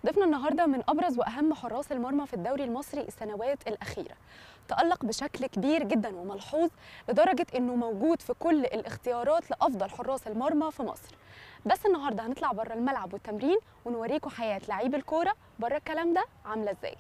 ضيفنا النهارده من ابرز واهم حراس المرمى في الدوري المصري السنوات الاخيره تألق بشكل كبير جدا وملحوظ لدرجه انه موجود في كل الاختيارات لافضل حراس المرمى في مصر بس النهارده هنطلع بره الملعب والتمرين ونوريكم حياه لعيب الكوره بره الكلام ده عامله ازاي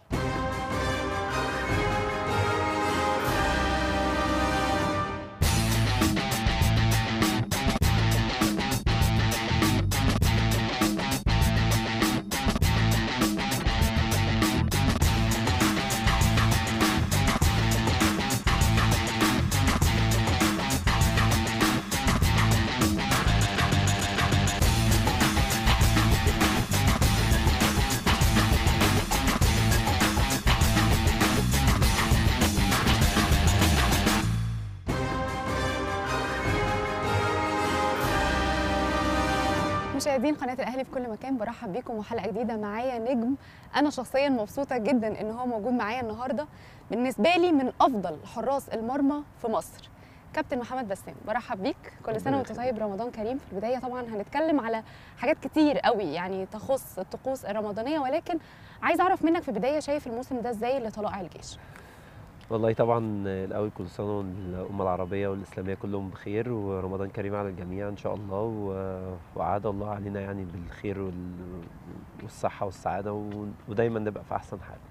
مشاهدين قناه الاهلي في كل مكان برحب بيكم وحلقه جديده معايا نجم انا شخصيا مبسوطه جدا ان هو موجود معايا النهارده بالنسبه لي من افضل حراس المرمى في مصر كابتن محمد بسام برحب بيك كل سنه وانت طيب رمضان كريم في البدايه طبعا هنتكلم على حاجات كتير قوي يعني تخص الطقوس الرمضانيه ولكن عايز اعرف منك في البدايه شايف الموسم ده ازاي لطلائع الجيش والله طبعا الاول كل سنه والامه العربيه والاسلاميه كلهم بخير ورمضان كريم على الجميع ان شاء الله و- وعاد الله علينا يعني بالخير وال- والصحه والسعاده و- ودايما نبقى في احسن حال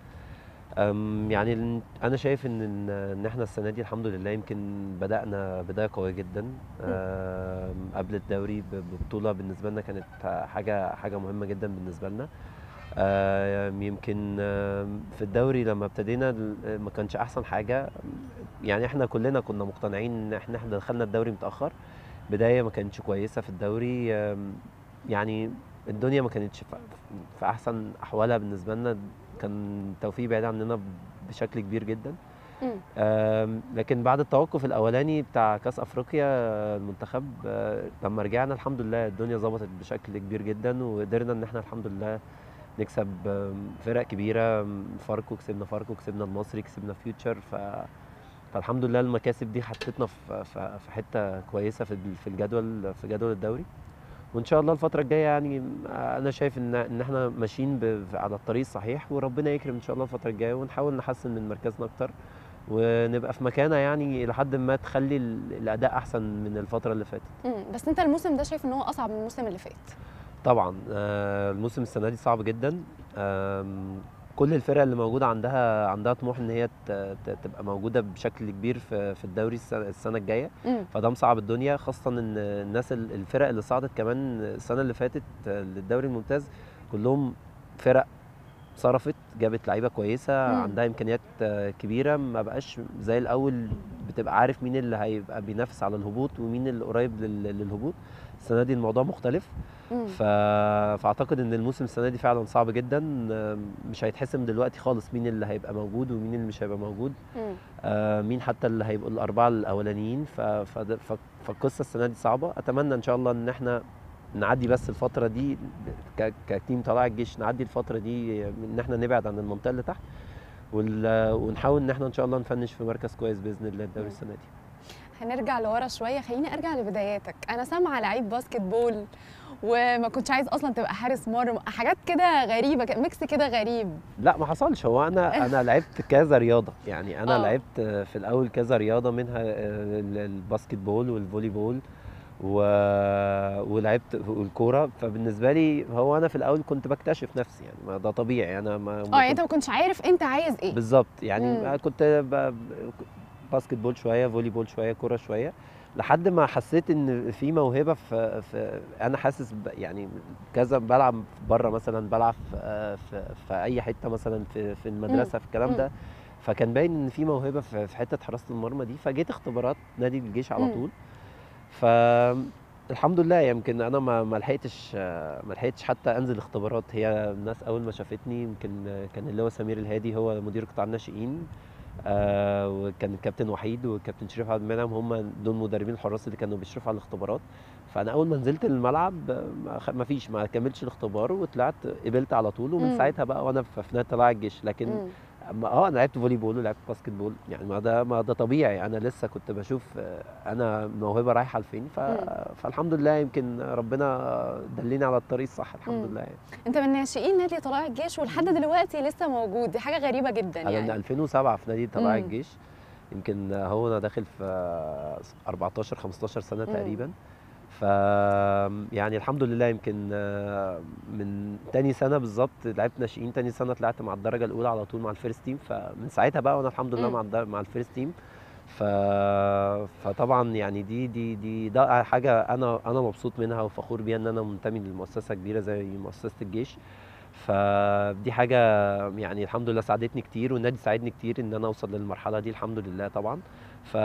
أم، يعني ال- انا شايف ان ان إن احنا السنه دي الحمد لله يمكن بدانا بدايه قويه جدا أم، قبل الدوري ب- ببطوله بالنسبه لنا كانت حاجه حاجه مهمه جدا بالنسبه لنا آم، يمكن آم، في الدوري لما ابتدينا ال- ما كانش احسن حاجه يعني احنا كلنا كنا مقتنعين ان احنا احنا دخلنا الدوري متاخر بدايه ما كانتش كويسه في الدوري آم، يعني الدنيا ما كانتش في- في احسن احوالها بالنسبه لنا كان توفيق بعيد عننا بشكل كبير جدا مم. آم، لكن بعد التوقف الاولاني بتاع كاس افريقيا آه، المنتخب آه، لما رجعنا الحمد لله الدنيا ظبطت بشكل كبير جدا وقدرنا ان احنا الحمد لله نكسب آم، فرق كبيره آم، فاركو كسبنا فاركو كسبنا المصري كسبنا فيوتشر ف فالحمد لله المكاسب دي حطتنا في في في حته كويسه في ال- في الجدول في جدول الدوري وان شاء الله الفتره الجايه يعني انا شايف ان ان احنا ماشيين ب- على الطريق الصحيح وربنا يكرم ان شاء الله الفتره الجايه ونحاول نحسن من مركزنا اكتر ونبقى في مكانه يعني لحد ما تخلي ال- الاداء احسن من الفتره اللي فاتت مم. بس انت الموسم ده شايف ان هو اصعب من الموسم اللي فات طبعا آه، الموسم السنه دي صعب جدا آم، كل الفرق اللي موجوده عندها عندها طموح ان هي ت- ت- تبقى موجوده بشكل كبير في في الدوري السنه السنة الجايه مم. فده مصعب الدنيا خاصه ان الناس ال- الفرق اللي صعدت كمان السنه اللي فاتت آه، للدوري الممتاز كلهم فرق صرفت جابت لعيبه كويسه مم. عندها امكانيات آه، كبيره ما بقاش زي الاول بتبقى عارف مين اللي هيبقى بينافس على الهبوط ومين اللي قريب لل- للهبوط السنه دي الموضوع مختلف مم. ف... فاعتقد ان الموسم السنه دي فعلا صعب جدا آم، مش هيتحسم دلوقتي خالص مين اللي هيبقى موجود ومين اللي مش هيبقى موجود مم. آه، مين حتى اللي هيبقوا الاربعه الاولانيين ف... فد- ف... فالقصه السنه دي صعبه اتمنى ان شاء الله ان احنا نعدي بس الفتره دي ك... كتيم طلائع الجيش نعدي الفتره دي ان احنا نبعد عن المنطقه اللي تحت وال... ونحاول ان احنا ان شاء الله نفنش في مركز كويس باذن الله الدوري مم. السنه دي هنرجع لورا شويه خليني ارجع لبداياتك انا سامعه لعيب باسكت بول وما كنتش عايز اصلا تبقى حارس مرمى حاجات كده غريبه كده- ميكس كده غريب لا ما حصلش هو انا انا لعبت كذا رياضه يعني انا آه. لعبت في الاول كذا رياضه منها آه، ال- الباسكت بول والفولي بول و... ولعبت الكوره فبالنسبه لي هو انا في الاول كنت بكتشف نفسي يعني ما ده طبيعي انا ما اه ما يعني انت ما كنتش عارف انت عايز ايه بالظبط يعني مم. ما كنت ب... باسكت بول شويه فولي بول شويه كوره شويه لحد ما حسيت ان في موهبه في, في انا حاسس ب... يعني كذا بلعب بره مثلا بلعب في, في, في اي حته مثلا في, في المدرسه في الكلام مم. ده فكان باين ان في موهبه في, في حته حراسه المرمى دي فجيت اختبارات نادي الجيش على مم. طول ف الحمد لله يمكن انا ما ما لحقتش ما لحقتش حتى انزل اختبارات هي الناس اول ما شافتني يمكن كان اللي هو سمير الهادي هو مدير قطاع الناشئين آه وكان الكابتن وحيد والكابتن شريف عبد المنعم هم دول مدربين الحراس اللي كانوا بيشرفوا على الاختبارات فانا اول ما نزلت الملعب آه، ما خ- ما فيش ما كملتش الاختبار وطلعت قبلت على طول ومن مم. ساعتها بقى وانا في في نادي طلائع الجيش لكن مم. أما اه انا لعبت فولي بول ولعبت باسكت بول يعني ما ده ما ده طبيعي انا لسه كنت بشوف آه، انا موهبه رايحه لفين ف... مم. فالحمد لله يمكن ربنا دلني على الطريق الصح الحمد مم. لله يعني. انت من ناشئين نادي طلائع الجيش ولحد دلوقتي لسه موجود دي حاجه غريبه جدا انا من يعني 2007 في نادي طلائع مم. الجيش يمكن هو انا داخل في 14 15 سنه مم. تقريبا ف يعني الحمد لله يمكن آه، من تاني سنه بالظبط لعبت ناشئين تاني سنه طلعت مع الدرجه الاولى على طول مع الفيرست تيم فمن ساعتها بقى وانا الحمد لله مم. مع الدر... مع الفيرست تيم ف... فطبعا يعني دي دي دي ده حاجه انا انا مبسوط منها وفخور بيها ان انا منتمي لمؤسسه كبيره زي مؤسسه الجيش فدي حاجه يعني الحمد لله ساعدتني كتير والنادي ساعدني كتير ان انا اوصل للمرحله دي الحمد لله طبعا ف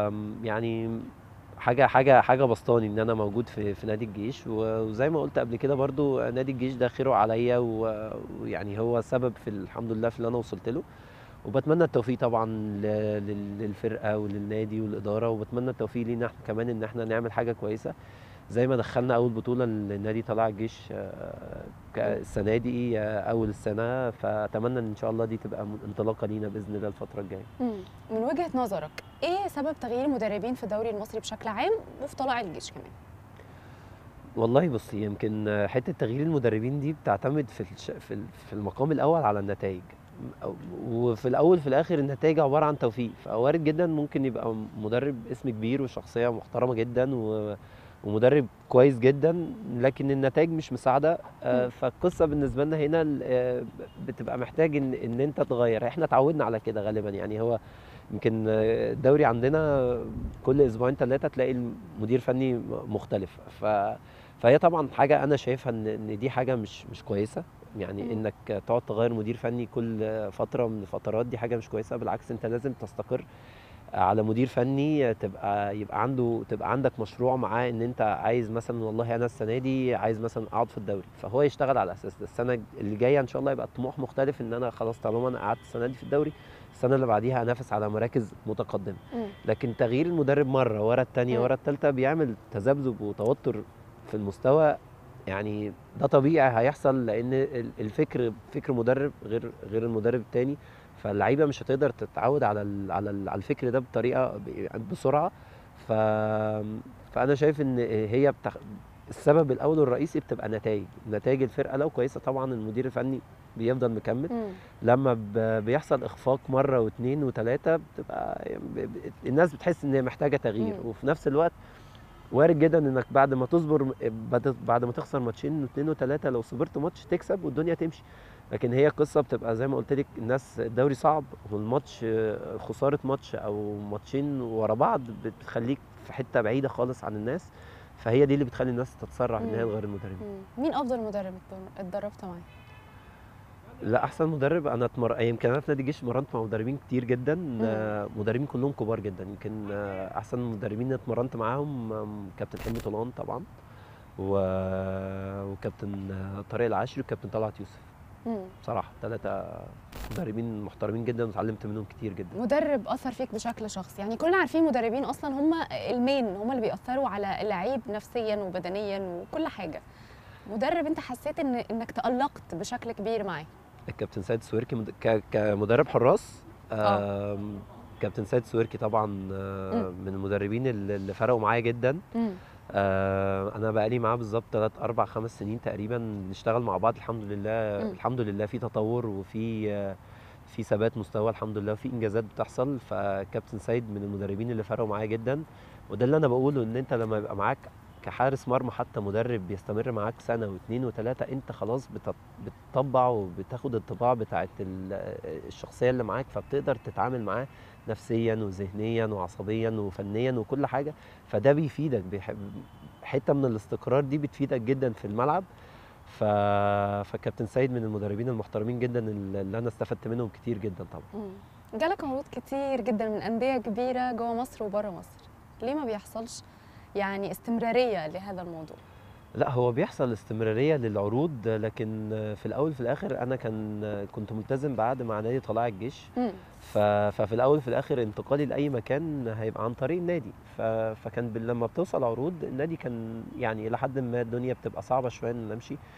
يعني حاجه حاجه حاجه بسطاني ان انا موجود في في نادي الجيش و- وزي ما قلت قبل كده برضو نادي الجيش ده خيره عليا و- ويعني هو سبب في الحمد لله في اللي انا وصلت له وبتمنى التوفيق طبعا ل- لل- للفرقه وللنادي والاداره وبتمنى التوفيق لينا احنا كمان ان احنا نعمل حاجه كويسه زي ما دخلنا اول بطوله للنادي طلائع الجيش آه، ك- السنه دي آه، اول السنه فاتمنى ان شاء الله دي تبقى م- انطلاقه لينا باذن الله الفتره الجايه مم. من وجهه نظرك ايه سبب تغيير المدربين في الدوري المصري بشكل عام وفي طلائع الجيش كمان والله بصي يمكن آه، حته تغيير المدربين دي بتعتمد في الش... في ال- في المقام الاول على النتائج وفي الاول في الاخر النتائج عباره عن توفيق فوارد جدا ممكن يبقى مدرب اسم كبير وشخصيه محترمه جدا و... ومدرب كويس جدا لكن النتائج مش مساعده آه، مم. فالقصه بالنسبه لنا هنا ال- آه، بتبقى محتاج ان ان انت تغير احنا اتعودنا على كده غالبا يعني هو يمكن آه، الدوري عندنا كل اسبوعين ثلاثه تلاقي المدير الفني مختلف ف فهي طبعا حاجه انا شايفها ان ان دي حاجه مش مش كويسه يعني مم. انك تقعد تغير مدير فني كل فتره من الفترات دي حاجه مش كويسه بالعكس انت لازم تستقر على مدير فني تبقى يبقى عنده تبقى عندك مشروع معاه ان انت عايز مثلا والله انا السنه دي عايز مثلا اقعد في الدوري فهو يشتغل على اساس ده السنه اللي جايه ان شاء الله يبقى الطموح مختلف ان انا خلاص طالما انا قعدت السنه دي في الدوري السنه اللي بعديها انافس على مراكز متقدمه مم. لكن تغيير المدرب مره ورا الثانيه مم. ورا الثالثه بيعمل تذبذب وتوتر في المستوى يعني ده طبيعي هيحصل لان ال- الفكر فكر مدرب غير غير المدرب التاني فاللعيبه مش هتقدر تتعود على ال على ال على الفكر ده بطريقه ب- بسرعه ف فانا شايف ان هي بتخ... السبب الاول والرئيسي بتبقى نتائج نتائج الفرقه لو كويسه طبعا المدير الفني بيفضل مكمل مم. لما ب- بيحصل اخفاق مره واثنين وثلاثه بتبقى ب- ب- الناس بتحس ان هي محتاجه تغيير مم. وفي نفس الوقت وارد جدا انك بعد ما تصبر بعد- بعد ما تخسر ماتشين واثنين وثلاثه لو صبرت ماتش تكسب والدنيا تمشي لكن هي قصه بتبقى زي ما قلت لك الناس الدوري صعب والماتش آه، خساره ماتش او ماتشين ورا بعض بتخليك في حته بعيده خالص عن الناس فهي دي اللي بتخلي الناس تتسرع ان هي مم. تغير المدرب مم. مين افضل مدرب اتدر- اتدربت معاه لا احسن مدرب انا اتمر... يمكن انا في نادي الجيش اتمرنت مع مدربين كتير جدا آه، مدربين كلهم كبار جدا يمكن آه، احسن مدربين اللي اتمرنت معاهم آم، كابتن حلمي طولان طبعا و... وكابتن آه، طارق العاشري وكابتن طلعت يوسف مم. بصراحه ثلاثه مدربين محترمين جدا واتعلمت منهم كتير جدا مدرب اثر فيك بشكل شخصي يعني كلنا عارفين مدربين اصلا هم المين هم اللي بيأثروا على اللعيب نفسيا وبدنيا وكل حاجه مدرب انت حسيت ان انك تألقت بشكل كبير معاه الكابتن سيد سويركي مد... ك... كمدرب حراس آه. آم، كابتن سيد سويركي طبعا آه، مم. من المدربين اللي اللي فرقوا معايا جدا مم. آه، انا بقالي معاه بالظبط 3 4 5 سنين تقريبا نشتغل مع بعض الحمد لله مم. الحمد لله في تطور وفي آه، في ثبات مستوى الحمد لله وفي انجازات بتحصل فكابتن سيد من المدربين اللي فرقوا معايا جدا وده اللي انا بقوله ان انت لما يبقى معاك كحارس مرمى حتى مدرب بيستمر معاك سنه واثنين وثلاثه انت خلاص بتط- بتطبع وبتاخد الطباع بتاعت ال- الشخصيه اللي معاك فبتقدر تتعامل معاه نفسيا وذهنيا وعصبيا وفنيا وكل حاجه فده بيفيدك بيح- حته من الاستقرار دي بتفيدك جدا في الملعب ف... فكابتن سيد من المدربين المحترمين جدا اللي انا استفدت منهم كتير جدا طبعا مم. جالك عروض كتير جدا من انديه كبيره جوه مصر وبره مصر ليه ما بيحصلش يعني استمراريه لهذا الموضوع لا هو بيحصل استمراريه للعروض لكن في الاول في الاخر انا كان كنت ملتزم بعقد مع نادي طلائع الجيش مم. ف... ففي الاول في الاخر انتقالي لاي مكان هيبقى عن طريق النادي ف... فكان بال- لما بتوصل عروض النادي كان يعني الى حد ما الدنيا بتبقى صعبه شويه ان أنا امشي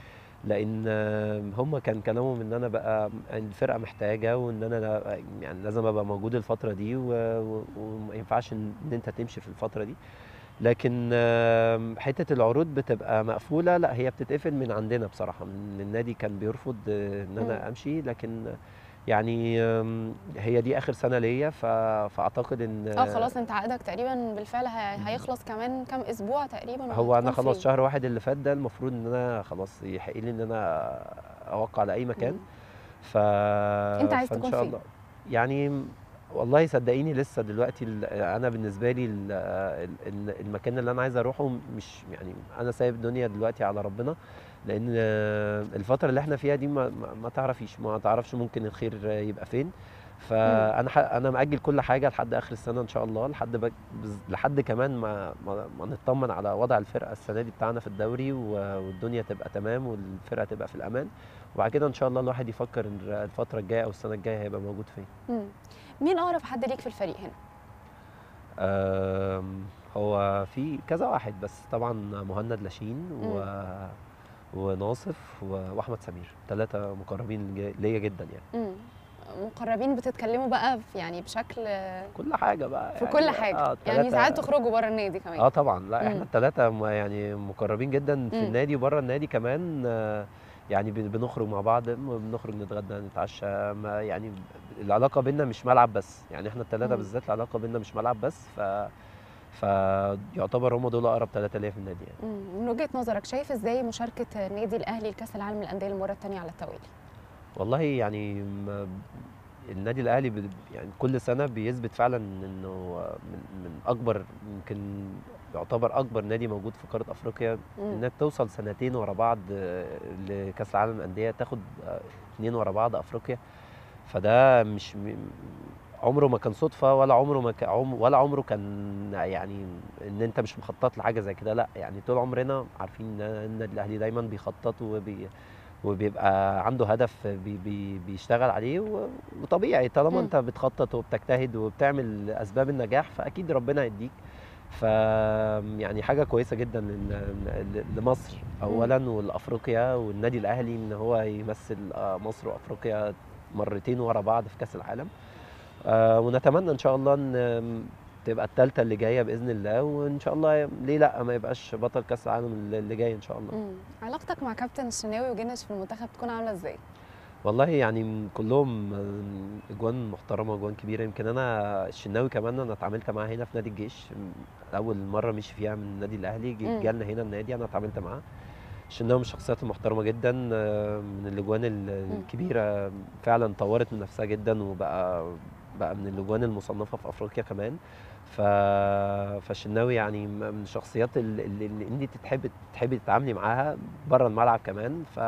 لان آه، هم كان كلامهم ان انا بقى الفرقه محتاجه وان انا لا- يعني لازم ابقى موجود الفتره دي و- و- وما ينفعش ان إن انت تمشي في الفتره دي لكن آم، حته العروض بتبقى مقفوله لا هي بتتقفل من عندنا بصراحه من النادي كان بيرفض آه، ان انا مم. امشي لكن يعني آم، هي دي اخر سنه ليا ف- فاعتقد ان اه خلاص انت عقدك تقريبا بالفعل هي- هيخلص كمان كام اسبوع تقريبا هو انا وهتكون خلاص free. شهر واحد اللي فات ده المفروض ان انا خلاص يحق لي ان انا اوقع على اي مكان مم. ف انت عايز فان تكون شاء فين؟ الله يعني والله صدقيني لسه دلوقتي ال- انا بالنسبه لي ال- ال- المكان اللي انا عايز اروحه مش يعني انا سايب الدنيا دلوقتي على ربنا لان الفتره اللي احنا فيها دي ما, ما- ما تعرفيش ما تعرفش ممكن الخير يبقى فين فانا ح- انا مأجل كل حاجه لحد اخر السنه ان شاء الله لحد بك بز- لحد كمان ما ما, ما نطمن على وضع الفرقه السنه دي بتاعنا في الدوري و- والدنيا تبقى تمام والفرقه تبقى في الامان وبعد كده ان شاء الله الواحد يفكر إن الفتره الجايه او السنه الجايه هيبقى موجود فين مم. مين اقرب حد ليك في الفريق هنا آم، هو في كذا واحد بس طبعا مهند لاشين و... وناصف و- واحمد سمير ثلاثه مقربين ليا- ليا جدا يعني مم. مقربين بتتكلموا بقى في يعني بشكل كل حاجه بقى في يعني كل حاجه اه يعني التلاتة- ساعات تخرجوا بره النادي كمان اه طبعا لا مم. احنا الثلاثه يعني مقربين جدا في مم. النادي وبره النادي كمان آه، يعني بن- بنخرج مع بعض م- بنخرج نتغدى نتعشى ما يعني العلاقه بينا مش ملعب بس يعني احنا الثلاثه مم. بالذات العلاقه بينا مش ملعب بس ف فيعتبر هم دول اقرب ثلاثه ليا في النادي يعني مم. من وجهه نظرك شايف ازاي مشاركه النادي الاهلي لكاس العالم للانديه المره الثانيه على التوالي والله يعني م- النادي الاهلي ب- يعني كل سنه بيثبت فعلا انه من, من اكبر يمكن يعتبر اكبر نادي موجود في قاره افريقيا مم. انك توصل سنتين ورا بعض آه، لكاس العالم للانديه تاخد آه، اتنين ورا بعض افريقيا فده مش م- عمره ما كان صدفه ولا عمره ما كان عم ولا عمره كان يعني ان انت مش مخطط لحاجه زي كده لا يعني طول عمرنا عارفين ان النادي الاهلي دايما بيخطط وبي وبيبقى عنده هدف بي بي بيشتغل عليه و- وطبيعي طالما مم. انت بتخطط وبتجتهد وبتعمل اسباب النجاح فاكيد ربنا يديك ف يعني حاجه كويسه جدا لل- ل- لمصر اولا ولافريقيا والنادي الاهلي ان هو يمثل آه، مصر وافريقيا مرتين ورا بعض في كاس العالم آه، ونتمنى ان شاء الله ان تبقى الثالثه اللي جايه باذن الله وان شاء الله ليه لا ما يبقاش بطل كاس العالم اللي اللي جاي ان شاء الله مم. علاقتك مع كابتن الشناوي وجنش في المنتخب تكون عامله ازاي والله يعني م- كلهم آه، اجوان محترمه اجوان كبيره يمكن انا الشناوي كمان انا اتعاملت معاه هنا في نادي الجيش م- اول مره مشي فيها من النادي الاهلي جه- مم. جالنا هنا النادي انا اتعاملت معاه الشناوي من الشخصيات المحترمه جدا آه، من الاجوان ال- مم. الكبيره فعلا طورت من نفسها جدا وبقى بقى من الاجوان المصنفه في افريقيا كمان ف... فالشناوي يعني م- من الشخصيات اللي, اللي انت تحب تحبي تتعاملي معاها بره الملعب كمان ف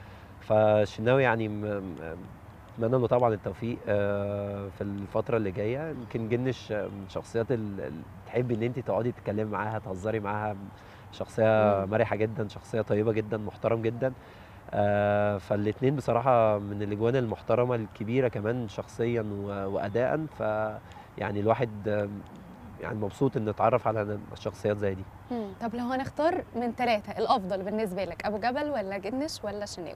فالشناوي يعني م- م- اتمنى له طبعا التوفيق آه، في الفتره اللي جايه يمكن جنش آه، من الشخصيات اللي تحبي ان انت تقعدي تتكلمي معاها تهزري معاها شخصيه مم. مرحه جدا شخصيه طيبه جدا محترم جدا آه، فالاتنين بصراحه من الاجوان المحترمه الكبيره كمان شخصيا و- واداء ف يعني الواحد آه، يعني مبسوط انه اتعرف على شخصيات زي دي مم. طب لو هنختار من ثلاثه الافضل بالنسبه لك ابو جبل ولا جنش ولا شناوي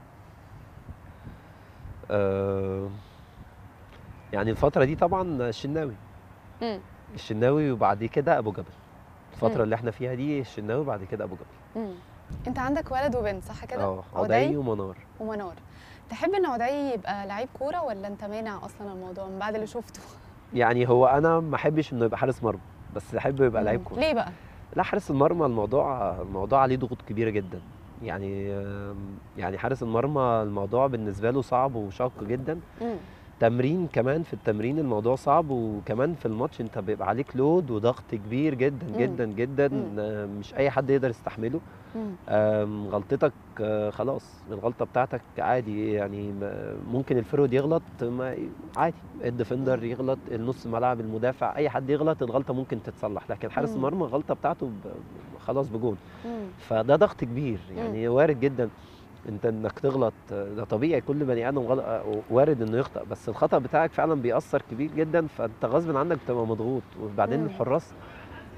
آه، يعني الفتره دي طبعا الشناوي مم. الشناوي وبعد كده ابو جبل الفتره مم. اللي احنا فيها دي الشناوي بعد كده ابو جبل مم. انت عندك ولد وبنت صح كده اه عدي عدي ومنار ومنار تحب ان عدي يبقى لعيب كوره ولا انت مانع اصلا الموضوع من بعد اللي شفته يعني هو انا ما احبش انه يبقى حارس مرمى بس احب يبقى مم. لعيب كوره ليه بقى لا حارس المرمى الموضوع الموضوع عليه ضغوط كبيره جدا يعني آم، يعني حارس المرمى الموضوع بالنسبه له صعب وشاق جدا مم. تمرين كمان في التمرين الموضوع صعب وكمان في الماتش انت بيبقى عليك لود وضغط كبير جدا مم. جدا جدا مم. آه، مش اي حد يقدر يستحمله مم. آم، غلطتك آه، خلاص الغلطه بتاعتك عادي يعني ما- ممكن الفرود يغلط ما عادي الديفندر يغلط النص ملعب المدافع اي حد يغلط الغلطه ممكن تتصلح لكن حارس مم. المرمى الغلطه بتاعته ب- خلاص بجون مم. فده ضغط كبير يعني وارد جدا انت انك تغلط آه، ده طبيعي كل بني ادم غلط آه، وارد انه يخطأ بس الخطأ بتاعك فعلا بيأثر كبير جدا فانت غصب عنك بتبقى مضغوط وبعدين مم. الحراس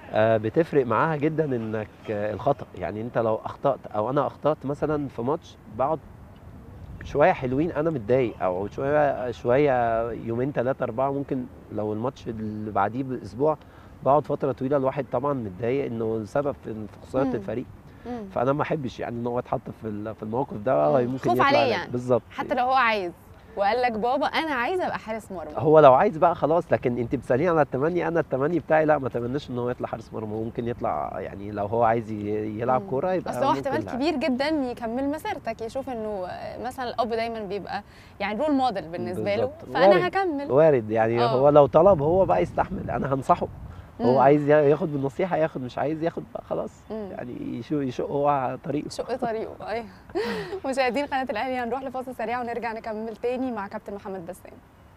آه، بتفرق معاها جدا انك آه، الخطأ يعني انت لو اخطأت او انا اخطأت مثلا في ماتش بقعد شويه حلوين انا متضايق او شويه شويه يومين ثلاثه اربعه ممكن لو الماتش اللي بعديه باسبوع بقعد فتره طويله الواحد طبعا متضايق انه سبب في في خساره مم. الفريق مم. فانا ما احبش يعني ان هو يتحط في ال- في الموقف ده آه، مم. ممكن خوف يطلع عليه عليه. يعني. بالظبط حتى لو هو عايز وقال لك بابا انا عايز ابقى حارس مرمى هو لو عايز بقى خلاص لكن انت بتساليني على التمني انا التمني بتاعي لا ما اتمناش ان هو يطلع حارس مرمى ممكن يطلع يعني لو هو عايز ي- يلعب مم. كوره يبقى اصل هو ممكن احتمال لاعب. كبير جدا يكمل مسيرتك يشوف انه مثلا الاب دايما بيبقى يعني رول موديل بالنسبه له بالظبط. فانا وارد. هكمل وارد يعني آه. هو لو طلب هو بقى يستحمل انا هنصحه هو مم. عايز ياخد بالنصيحه ياخد مش عايز ياخد بقى خلاص مم. يعني يشق يشق هو على طريقه شق طريقه ايوه مشاهدين قناه الاهلي هنروح لفاصل سريع ونرجع نكمل تاني مع كابتن محمد بسام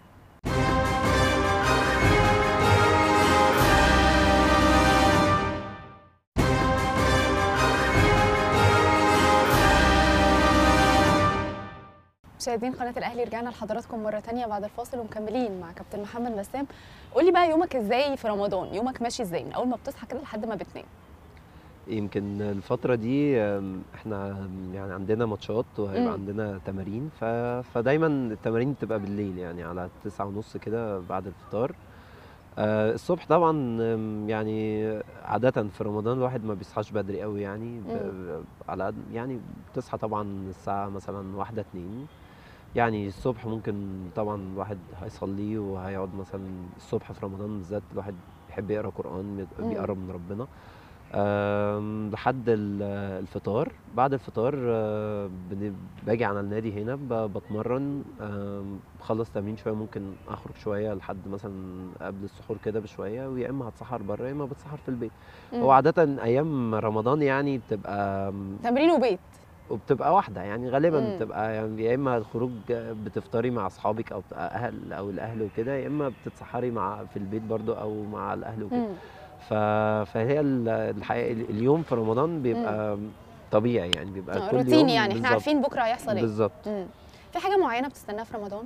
مشاهدين قناه الاهلي رجعنا لحضراتكم مره تانية بعد الفاصل ومكملين مع كابتن محمد بسام قولي بقى يومك ازاي في رمضان يومك ماشي ازاي من اول ما بتصحى كده لحد ما بتنام يمكن الفتره دي أم، احنا يعني عندنا ماتشات وهيبقى مم. عندنا تمارين ف... فدايما التمارين بتبقى بالليل يعني على تسعة ونص كده بعد الفطار آه، الصبح طبعا أم، يعني عادة في رمضان الواحد ما بيصحاش بدري قوي يعني ب... مم. على قد يعني بتصحى طبعا الساعة مثلا واحدة اتنين يعني الصبح ممكن طبعا الواحد هيصلي وهيقعد مثلا الصبح في رمضان بالذات الواحد بيحب يقرا قرآن مم. بيقرب من ربنا آم، لحد ال- الفطار بعد الفطار آه، بن- باجي على النادي هنا ب- بتمرن آم، بخلص تمرين شويه ممكن اخرج شويه لحد مثلا قبل السحور كده بشويه ويا اما هتسحر بره يا اما بتسحر في البيت مم. هو عاده ايام رمضان يعني بتبقى تمرين وبيت وبتبقى واحده يعني غالبا مم. بتبقى يعني يا اما الخروج بتفطري مع اصحابك او اهل او الاهل وكده يا اما بتتسحري مع في البيت برضو او مع الاهل وكده مم. ف... فهي ال- الحقيقه ال- اليوم في رمضان بيبقى طبيعي يعني بيبقى آه، كل يوم روتيني يعني احنا بالظبط- عارفين بكره هيحصل ايه بالظبط مم. في حاجه معينه بتستناها في رمضان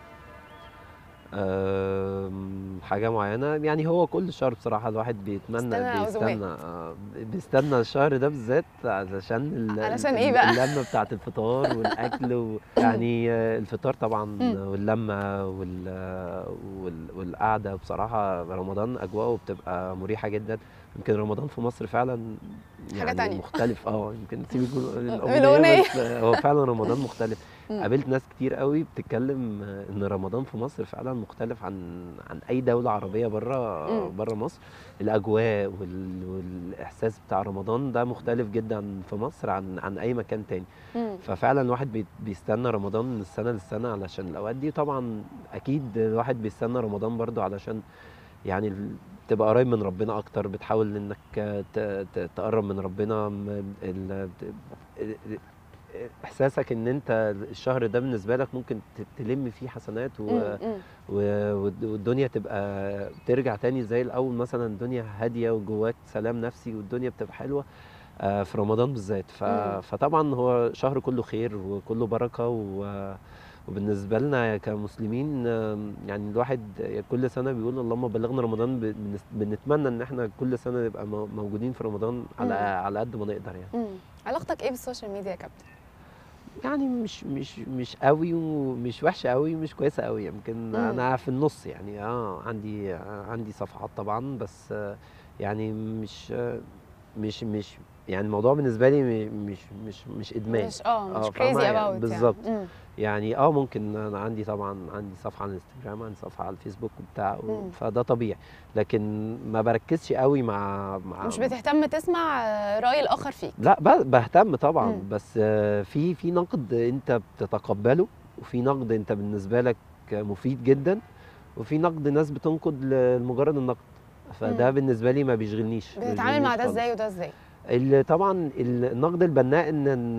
أم، حاجة معينة يعني هو كل شهر بصراحة الواحد بيتمنى بيستنى عزومات. بيستنى آه، بيستنى الشهر ده بالذات علشان ال- علشان ال- إيه بقى؟ اللمة بتاعة الفطار والأكل و... يعني آه، الفطار طبعا مم. واللمة وال... وال... والقعدة بصراحة رمضان أجواءه بتبقى مريحة جدا يمكن رمضان في مصر فعلا يعني تانية. مختلف اه يمكن تسيبي كل- الأغنية. الأغنية بس آه، هو فعلا رمضان مختلف مم. قابلت ناس كتير قوي بتتكلم آه، ان رمضان في مصر فعلا مختلف عن عن اي دوله عربيه بره مم. بره مصر الاجواء وال... والاحساس بتاع رمضان ده مختلف جدا في مصر عن عن اي مكان تاني مم. ففعلا الواحد بي... بيستنى رمضان من السنه للسنه علشان الاوقات دي طبعا اكيد الواحد بيستنى رمضان برضو علشان يعني ال- تبقى قريب من ربنا اكتر بتحاول انك ت... ت... تقرب من ربنا م- ال... ال- احساسك ان انت الشهر ده بالنسبه لك ممكن ت- تلم فيه حسنات و... مم. مم. و... والد- والدنيا تبقى ترجع تاني زي الاول مثلا الدنيا هاديه وجواك سلام نفسي والدنيا بتبقى حلوه آه، في رمضان بالذات ف... مم. فطبعا هو شهر كله خير وكله بركه و... وبالنسبه لنا كمسلمين آم، يعني الواحد كل سنه بيقول اللهم بلغنا رمضان ب- بنس- بنتمنى ان احنا كل سنه نبقى مو- موجودين في رمضان على مم. على قد ما نقدر يعني مم. علاقتك ايه بالسوشيال ميديا يا كابتن يعني مش مش مش قوي ومش وحشه قوي مش كويسه قوي يمكن مم. انا في النص يعني اه عندي آه عندي صفحات طبعا بس آه يعني مش آه مش مش يعني الموضوع بالنسبه لي م- مش مش مش ادمان مش اه مش آه، كريزي فاهمة؟ اباوت بالظبط. يعني. يعني اه ممكن انا عندي طبعا عندي صفحه على الانستجرام عندي صفحه على الفيسبوك وبتاع و- مم. فده طبيعي لكن ما بركزش قوي مع مع مش بتهتم تسمع آه، راي الاخر فيك لا ب- بهتم طبعا مم. بس آه، في في نقد انت بتتقبله وفي نقد انت بالنسبه لك مفيد جدا وفي نقد ناس بتنقد ل- لمجرد النقد فده مم. بالنسبه لي ما بيشغلنيش ما بتتعامل مع بيشغلنيش ده خالص. ازاي وده ازاي ال- طبعا النقد البناء ان إن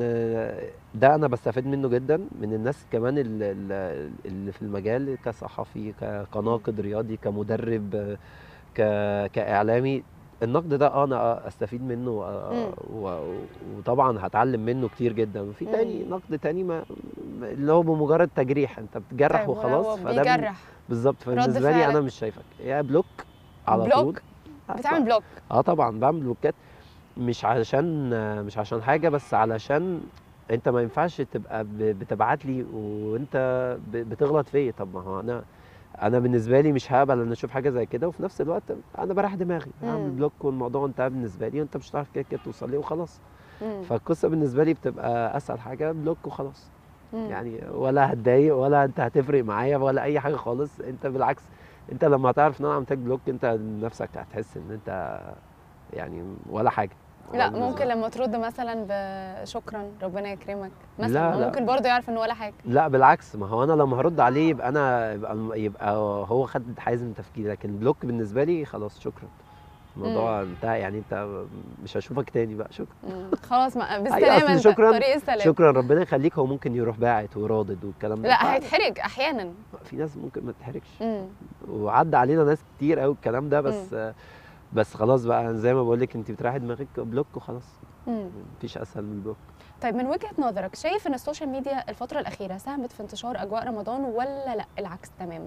ده انا بستفيد منه جدا من الناس كمان ال- ال- اللي في المجال كصحفي ك- كناقد رياضي كمدرب ك- كاعلامي النقد ده آه انا استفيد منه و- مم. و- وطبعا هتعلم منه كتير جدا وفي تاني مم. نقد تاني ما اللي هو بمجرد تجريح انت بتجرح طيب وخلاص هو فده بن- بيجرح بالظبط رد فبالنسبه لي انا فعلك؟ مش شايفك يا بلوك على بلوك؟ طول بتعمل بلوك اه طبعا بعمل بلوكات مش عشان مش عشان حاجه بس علشان انت ما ينفعش تبقى ب- بتبعت لي وانت ب- بتغلط فيا طب ما هو انا انا بالنسبه لي مش هقبل ان اشوف حاجه زي كده وفي نفس الوقت انا بريح دماغي هعمل مم. بلوك والموضوع انتهى بالنسبه لي وانت مش هتعرف كده كده توصل لي وخلاص مم. فالقصه بالنسبه لي بتبقى اسهل حاجه بلوك وخلاص مم. يعني ولا هتضايق ولا انت هتفرق معايا ولا اي حاجه خالص انت بالعكس انت لما هتعرف ان انا عملت لك بلوك انت نفسك هتحس ان انت يعني ولا حاجه لا بالنسبة ممكن لي. لما ترد مثلا بشكرا ربنا يكرمك مثلا لا، ما لا. ممكن برضه يعرف انه ولا حاجه لا بالعكس ما هو انا لما هرد عليه يبقى انا يبقى, يبقى هو خد حيز من تفكيري لكن بلوك بالنسبه لي خلاص شكرا الموضوع انتهى يعني انت مش هشوفك تاني بقى شكرا مم. خلاص ما أصل بالسلامه انت شكراً- طريق السلام شكرا ربنا يخليك هو ممكن يروح باعت ورادد والكلام ده ف- لا هيتحرج احيانا في ناس ممكن ما تحرجش مم. وعدى علينا ناس كتير قوي الكلام ده بس بس خلاص بقى زي ما بقول لك انت بتريحي دماغك بلوك وخلاص مم. مفيش اسهل من البلوك طيب من وجهه نظرك شايف ان السوشيال ميديا الفتره الاخيره ساهمت في انتشار اجواء رمضان ولا لا العكس تماما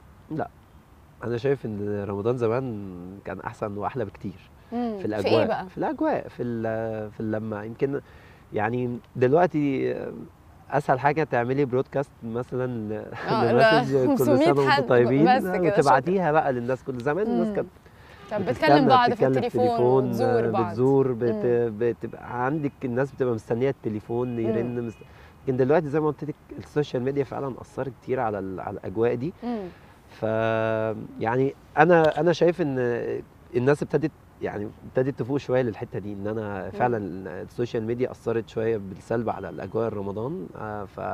انا شايف ان رمضان زمان كان احسن واحلى بكتير مم. في الاجواء في ايه بقى في الاجواء في ال- في اللمه يمكن يعني دلوقتي اسهل حاجه تعملي برودكاست مثلا ل- آه، لمسج لا، كل 500 سنه حد وانتم طيبين بس كده، وتبعتيها بقى للناس كل زمان الناس مم. كانت طب بتكلم بتستنى بعض في بتتكلم التليفون وتزور بعض بتزور بت... بتبقى عندك الناس بتبقى مستنيه التليفون يرن مست... لكن دلوقتي زي ما قلت لك السوشيال ميديا فعلا اثرت كتير على ال... على الاجواء دي مم. ف يعني انا انا شايف ان الناس ابتدت يعني ابتدت تفوق شويه للحته دي ان انا فعلا السوشيال ميديا اثرت شويه بالسلب على الاجواء رمضان آه، ف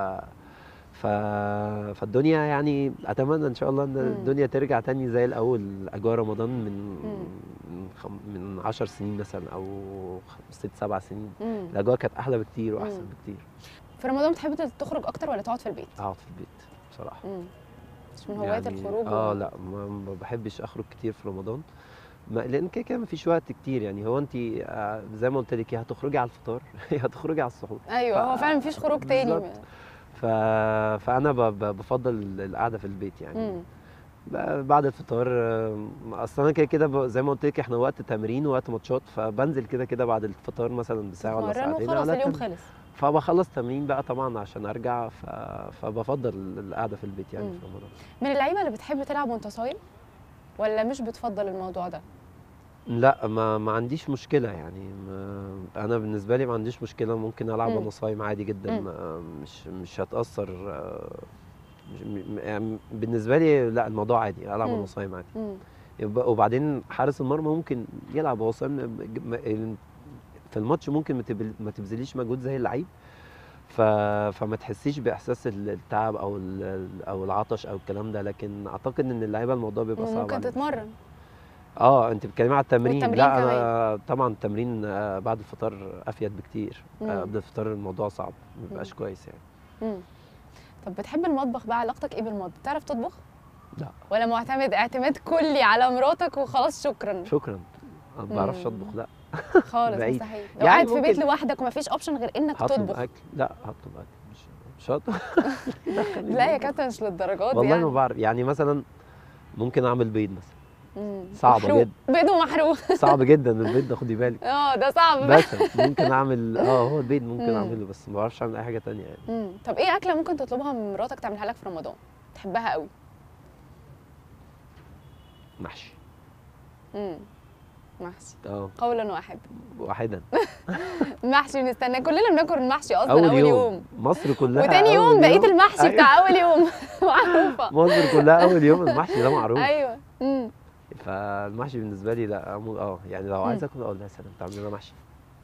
ف فالدنيا يعني اتمنى ان شاء الله ان مم. الدنيا ترجع تاني زي الاول اجواء رمضان من مم. من خم... من 10 سنين مثلا او خ- ست سبع سنين مم. الاجواء كانت احلى بكتير واحسن مم. بكتير في رمضان بتحب تخرج اكتر ولا تقعد في البيت اقعد في البيت بصراحه مم. مش من هوايات يعني الخروج اه و- لا ما ما بحبش اخرج كتير في رمضان ما لان كده كده مفيش وقت كتير يعني هو انت آه، زي ما قلت لك يا هتخرجي على الفطار يا هتخرجي على السحور ايوه ف- هو فعلا مفيش خروج تاني بالظبط. ف... فانا ب... ب... بفضل القعده في البيت يعني مم. ب- بعد الفطار آه، اصلا انا كده كده ب- زي ما قلت لك احنا وقت تمرين ووقت ماتشات فبنزل كده كده بعد الفطار مثلا بساعه ولا تتمرن ساعتين وخلاص على اليوم التمرين. خلص فبخلص تمرين بقى طبعا عشان ارجع ف... فبفضل القعده في البيت يعني مم. في رمضان من اللعيبه اللي بتحب تلعب وانت صايم ولا مش بتفضل الموضوع ده لا ما ما عنديش مشكلة يعني ما أنا بالنسبة لي ما عنديش مشكلة ممكن ألعب مم. وأنا صايم عادي جدا مم. ما مش مش هتأثر آه، مش م- يعني بالنسبة لي لا الموضوع عادي ألعب مم. وأنا صايم عادي مم. يبقى- وبعدين حارس المرمى ممكن يلعب وهو صايم ج- ما- ال- في الماتش ممكن ما تبل- ما تبذليش مجهود زي اللعيب ف... فما تحسيش باحساس ال- التعب او ال... او العطش او الكلام ده لكن اعتقد ان اللعيبه الموضوع بيبقى صعب ممكن عليهم. تتمرن اه انت بتتكلمي على التمرين والتمرين لا انا طبعا التمرين آه، بعد الفطار افيد بكتير مم. آه، قبل الفطار الموضوع صعب ما بيبقاش مم. كويس يعني مم. طب بتحب المطبخ بقى علاقتك ايه بالمطبخ بتعرف تطبخ لا ولا معتمد اعتماد كلي على مراتك وخلاص شكرا شكرا أنا ما بعرفش مم. اطبخ لا خالص بعيد. مستحيل لو يعني قاعد في بيت ممكن- لوحدك ومفيش اوبشن غير انك هطلب تطبخ اكل لا هطلب اكل مش مش هطلب دخلني لا يا المطبخ. كابتن مش للدرجات دي والله يعني ما بعرف يعني مثلا ممكن اعمل بيض مثلا مم. صعبة محروق. جدا. بيض ومحروق صعب جدا البيض ده خدي بالك اه ده صعب بقى بس ممكن اعمل اه هو البيض ممكن مم. اعمله بس ما بعرفش اعمل اي حاجه تانية يعني مم. طب ايه اكله ممكن تطلبها من مراتك تعملها لك في رمضان تحبها قوي محشي امم محشي اه قولا واحد واحدا محشي بنستناه كلنا بناكل المحشي اصلا اول, اول, يوم. يوم مصر كلها وتاني أول يوم بقيه المحشي أيوة. بتاع اول يوم معروفه مصر كلها اول يوم المحشي ده معروف ايوه امم فالمحشي بالنسبه لي لا أمو- اه يعني لو عايز اكل اقول لها يا سلام تعملي لنا محشي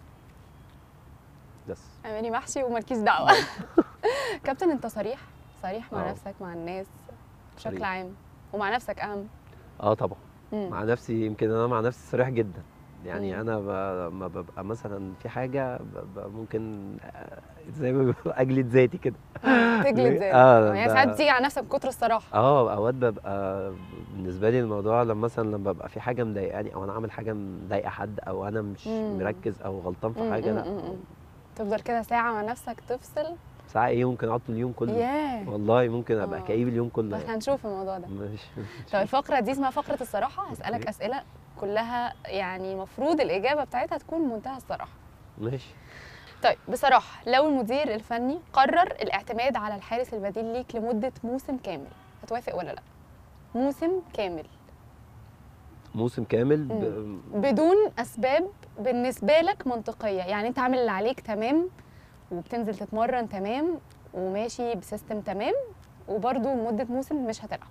بس اعملي محشي ومالكيش دعوه كابتن انت صريح صريح مع آه. نفسك مع الناس بشكل صريح. عام ومع نفسك اهم اه طبعا مم. مع نفسي يمكن انا مع نفسي صريح جدا يعني مم. انا ب... ما ببقى مثلا في حاجه ببقى ممكن آه، زي ما بيقولوا اجلد ذاتي كده تجلد ذاتك آه، يعني ب- ساعات بتيجي على نفسك من كتر الصراحه اه اوقات ببقى بالنسبه لي الموضوع لما مثلا لما ببقى في حاجه مضايقاني او انا عامل حاجه مضايقه حد او انا مش مم. مركز او غلطان في مم، حاجه مم، لا مم، مم. تفضل كده ساعه مع نفسك تفصل ساعه ايه ممكن اقعد طول اليوم كله ياه والله ممكن ابقى آه. كئيب اليوم طب كله احنا هنشوف الموضوع ده مش طب الفقره دي اسمها فقره الصراحه هسالك أوكي. اسئله كلها يعني المفروض الاجابه بتاعتها تكون منتهى الصراحه ماشي طيب بصراحه لو المدير الفني قرر الاعتماد على الحارس البديل ليك لمده موسم كامل هتوافق ولا لا موسم كامل موسم كامل ب... بدون اسباب بالنسبه لك منطقيه يعني انت عامل اللي عليك تمام وبتنزل تتمرن تمام وماشي بسيستم تمام وبرده لمده موسم مش هتلعب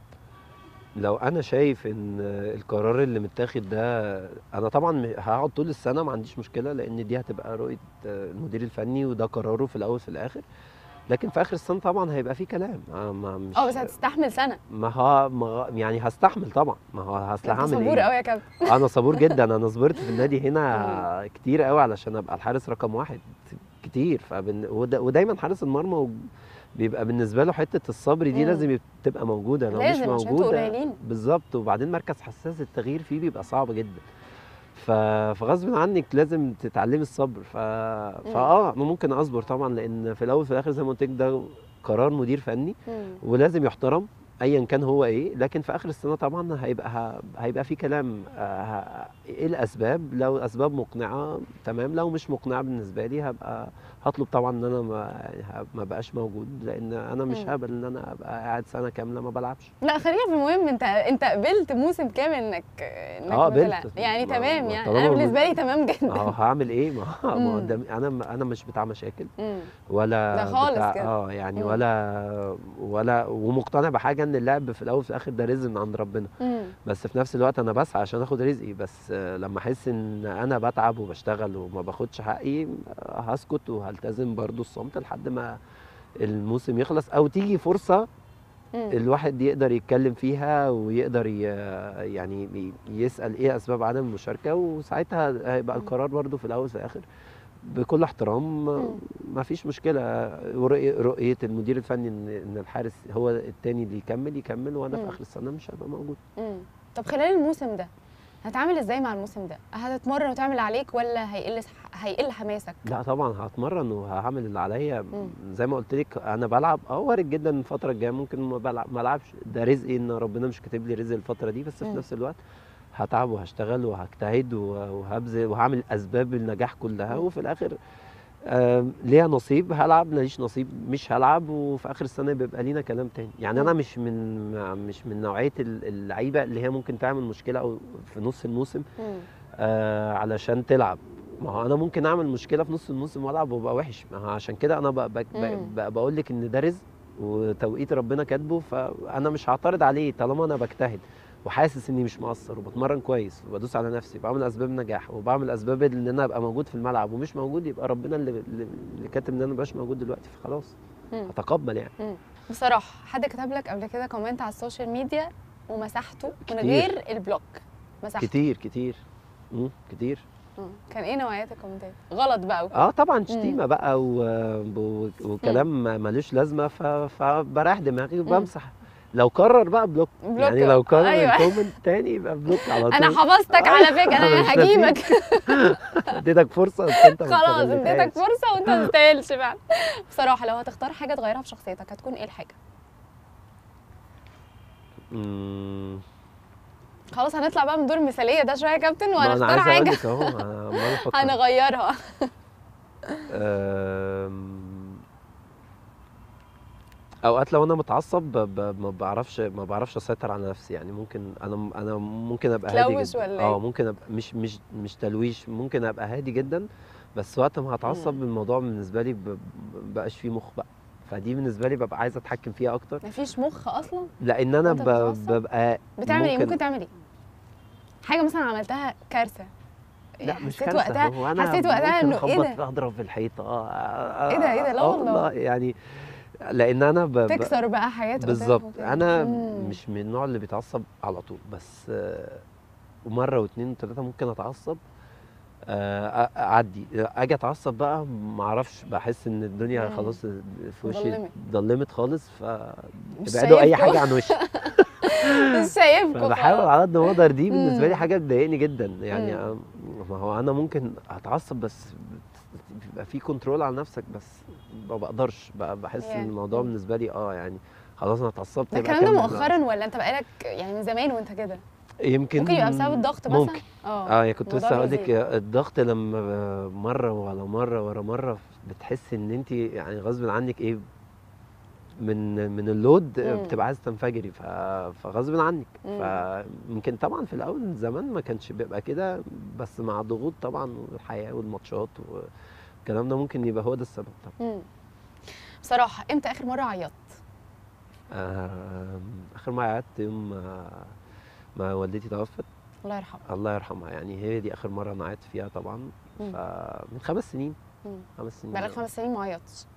لو انا شايف ان القرار اللي متاخد ده انا طبعا هقعد طول السنه ما عنديش مشكله لان دي هتبقى رؤيه المدير الفني وده قراره في الاول في الاخر لكن في اخر السنه طبعا هيبقى في كلام آه، ما مش اه بس هتستحمل سنه ما ها ما يعني هستحمل طبعا ما هو هصل انت هعمل صبور ايه قوي يا كابتن انا صبور جدا انا صبرت في النادي هنا كتير قوي علشان ابقى الحارس رقم واحد كتير فبن... ودا... ودايما حارس المرمى و... بيبقى بالنسبه له حته الصبر دي مم. لازم تبقى موجوده لو لازم مش عشان انتوا موجوده قليلين بالظبط وبعدين مركز حساس التغيير فيه بيبقى صعب جدا ف... فغصب عنك لازم تتعلمي الصبر ف... فاه انا ممكن اصبر طبعا لان في الاول وفي الاخر زي ما قلت لك ده قرار مدير فني مم. ولازم يحترم ايا كان هو ايه لكن في اخر السنه طبعا هيبقى ه- هيبقى في كلام آه، ه- ايه الاسباب لو اسباب مقنعه تمام لو مش مقنعه بالنسبه لي هبقى هطلب طبعا ان انا ما يعني ما بقاش موجود لان انا مش مم. هقبل ان انا ابقى قاعد سنه كامله ما بلعبش لا خلينا في المهم انت انت قبلت موسم كامل انك انك اه مثلا قبلت. يعني ما- تمام ما يعني طالما انا من- بالنسبه لي تمام ما هو جدا هعمل ايه ما ما هو مم. قدام- انا انا مش بتاع مشاكل مم. ولا ده خالص بتاع كده. اه يعني مم. ولا ولا ومقتنع بحاجه ان اللعب في الاول وفي الاخر ده رزق من عند ربنا مم. بس في نفس الوقت انا بسعى عشان اخد رزقي بس آه، لما احس ان انا بتعب وبشتغل وما باخدش حقي آه، هسكت وهلتزم برضو الصمت لحد ما الموسم يخلص او تيجي فرصه مم. الواحد يقدر يتكلم فيها ويقدر ي- يعني ي- يسال ايه اسباب عدم المشاركه وساعتها هيبقى مم. القرار برضو في الاول وفي الاخر بكل احترام مم. ما فيش مشكله ورؤية- رؤيه المدير الفني ان ان الحارس هو التاني اللي يكمل يكمل وانا مم. في اخر السنه مش هبقى موجود مم. طب خلال الموسم ده هتعمل ازاي مع الموسم ده هتتمرن وتعمل عليك ولا هيقل هيقل حماسك لا طبعا هتمرن وهعمل اللي عليا مم. زي ما قلت لك انا بلعب اه وارد جدا الفتره الجايه ممكن ما بلعب ما العبش ده رزقي ان ربنا مش كاتب لي رزق الفتره دي بس في مم. نفس الوقت هتعب وهشتغل وهجتهد و- وهبذل وهعمل اسباب النجاح كلها مم. وفي الاخر آم، ليا نصيب هلعب ماليش نصيب مش هلعب وفي اخر السنه بيبقى لينا كلام تاني يعني انا مم. مش من مش من نوعيه ال- اللعيبه اللي هي ممكن تعمل مشكله او في نص الموسم مم. آه علشان تلعب ما هو انا ممكن اعمل مشكله في نص الموسم والعب وابقى وحش ما هو عشان كده انا ب- ب- مم. ب- ب- بقول لك ان ده رزق وتوقيت ربنا كاتبه فانا مش هعترض عليه طالما انا بجتهد وحاسس اني مش مقصر وبتمرن كويس وبدوس على نفسي بعمل اسباب نجاح وبعمل اسباب ان انا ابقى موجود في الملعب ومش موجود يبقى ربنا اللي, اللي اللي كاتب ان انا مبقاش موجود دلوقتي فخلاص مم. اتقبل يعني مم. بصراحه حد كتب لك قبل كده كومنت على السوشيال ميديا ومسحته من كتير. غير البلوك مسحته كتير كتير مم، كتير مم. كان ايه نوعيات الكومنتات غلط بقى وكده. اه طبعا شتيمه بقى و... و... وكلام ملوش لازمه ف... فبريح دماغي وبمسح لو قرر بقى بلوك, بلوك يعني لو قرر أيوة. الكومنت تاني يبقى بلوك على طول انا حفظتك على فكره أنا انا مش هجيبك اديتك فرصه بس انت ما خلاص استغلتهاش. اديتك فرصه وانت ما تستاهلش فعلا بصراحه لو هتختار حاجه تغيرها في شخصيتك هتكون ايه الحاجه مم، خلاص هنطلع بقى من دور المثاليه ده شويه يا كابتن ما انا وهنختار عايز اقول حاجه لك اهو أنا عمال افكر هنغيرها أم، اوقات لو انا متعصب ب... ب... ما بعرفش ما بعرفش اسيطر على نفسي يعني ممكن انا انا ممكن ابقى هادي تلوش جدا ولا اه إيه؟ ممكن ابقى مش مش مش تلويش ممكن ابقى هادي جدا بس وقت ما هتعصب مم. الموضوع بالنسبه لي ب... ب- بقاش فيه مخ بقى فدي بالنسبه لي ببقى عايز اتحكم فيها اكتر مفيش مخ اصلا لان انا وأنت ب... بتتعصب؟ ببقى بتعمل ايه ممكن- ممكن تعمل ايه حاجه مثلا عملتها كارثه لا مش حسيت كارثه وقتها هو انا حسيت وقتها ممكن انه ايه اخبط ده اضرب في الحيطه آه، آه، إيه ده، إيه ده؟ لا آه والله. يعني لان انا ب... ب... تكسر بقى حاجات قدامك بالظبط وكده. انا مم. مش من النوع اللي بيتعصب على طول بس آه، ومره واثنين وثلاثه ممكن اتعصب آه، أ- اعدي اجي اتعصب بقى ما اعرفش بحس ان الدنيا مم. خلاص في وشي ضلمت. ضلمت خالص ف مش ابعدوا اي شايفكوا. حاجه عن وشي مش شايفكوا فبحاول خلاص. على قد ما اقدر دي بالنسبه مم. لي حاجه تضايقني جدا يعني مم. آه، ما هو انا ممكن اتعصب بس بيبقى في كنترول على نفسك بس ما بقدرش بقى بحس ياه. ان الموضوع مم. بالنسبه لي اه يعني خلاص انا اتعصبت ده يبقى الكلام ده أكمل بقى. مؤخرا ولا انت بقالك يعني من زمان وانت كده يمكن ممكن يبقى بسبب الضغط مثلا؟ ممكن اه يعني كنت الموضوع لسه هقول لك بيزيد. الضغط لما مره ورا مره ورا مره بتحس ان انت يعني غصب عنك ايه من من اللود مم. بتبقى عايزه تنفجري ف- فغصب عنك مم. فيمكن طبعا في الاول زمان ما كانش بيبقى كده بس مع الضغوط طبعا والحياه والماتشات والكلام ده ممكن يبقى هو ده السبب طبعا مم. بصراحه امتى اخر مره عيطت آم، اخر ما قعدت يوم ما- ما والدتي توفت الله يرحمه الله يرحمها يعني هي دي اخر مره انا قعدت فيها طبعا مم. فمن خمس سنين مم. خمس سنين بقالك خمس سنين ما عيطتش